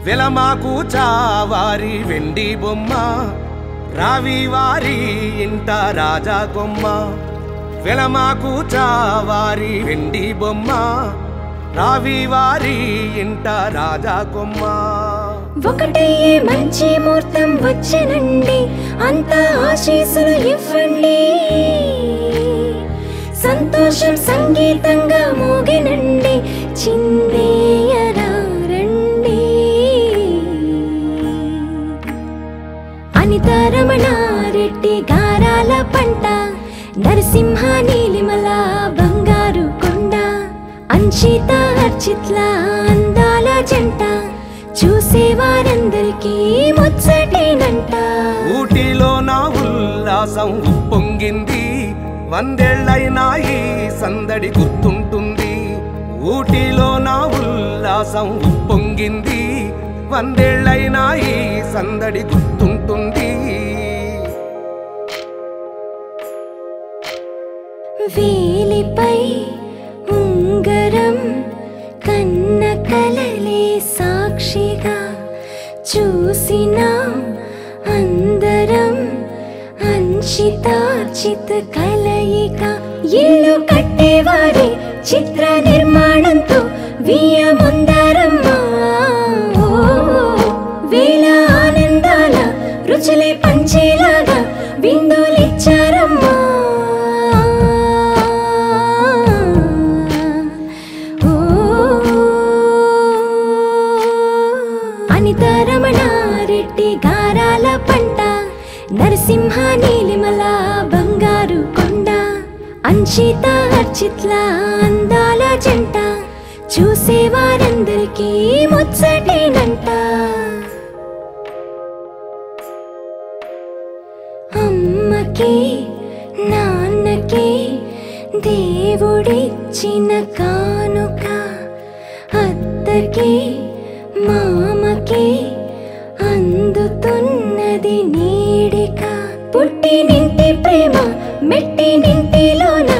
వెలమాకు చావారి వెండి బొమ్మ రావి వారి ఇంట రాజా కొమ్మ వెలమాకు చావారి వెండి బొమ్మ రావి వారి ఇంట రాజా కొమ్మ ఒకటయ్యే మంచి ముహూర్తం వచ్చనండి అంత ఆశీస్సులు ఇవ్వండి సంతోషం సంగీతంగా మోగినండి చిందేయరా రండి అనిత రమణారెడ్డి గారాల పంట నరసింహ నీలిమల బంగారు కొండ అంశిత అర్చిత్ల అందాల జంట చూసేవారందరికీ ముచ్చటేనంట ఊటీలో నా ఉల్లాసం ఉప్పొంగింది వందేళ్లైనా ఈ సందడి గుర్తుంటుంది ఊటీలో నా ఉల్లాసం ఉప్పొంగింది వందేళ్లైనా ఈ సందడి గుర్తుంటుంది వేలిపై ఉంగరం కన్న కలలే సాక్షిగా చూసిన అందరం అంశితార్చిత కలయిక ఇల్లు కట్టేవారే చిత్ర నిర్మాణంతో వియ ముందరమ్మా ఓ, వేల ఆనందాల రుచులే పంచేలాగా విందులిచ్చారమ్మా ఓ, అనిత రమణారెడ్డి గారాల పంట నరసింహ నీలిమల బంగారు కొండ అంశిత అర్చిత్ల అందాల జంట చూసేవారందరికీ ముచ్చటేనంట అమ్మకి నాన్నకి దేవుడిచ్చిన కానుక అత్తకి మామకి అందుతున్నది నీడిక పుట్టినింటి ప్రేమ మెట్టినింటిలోన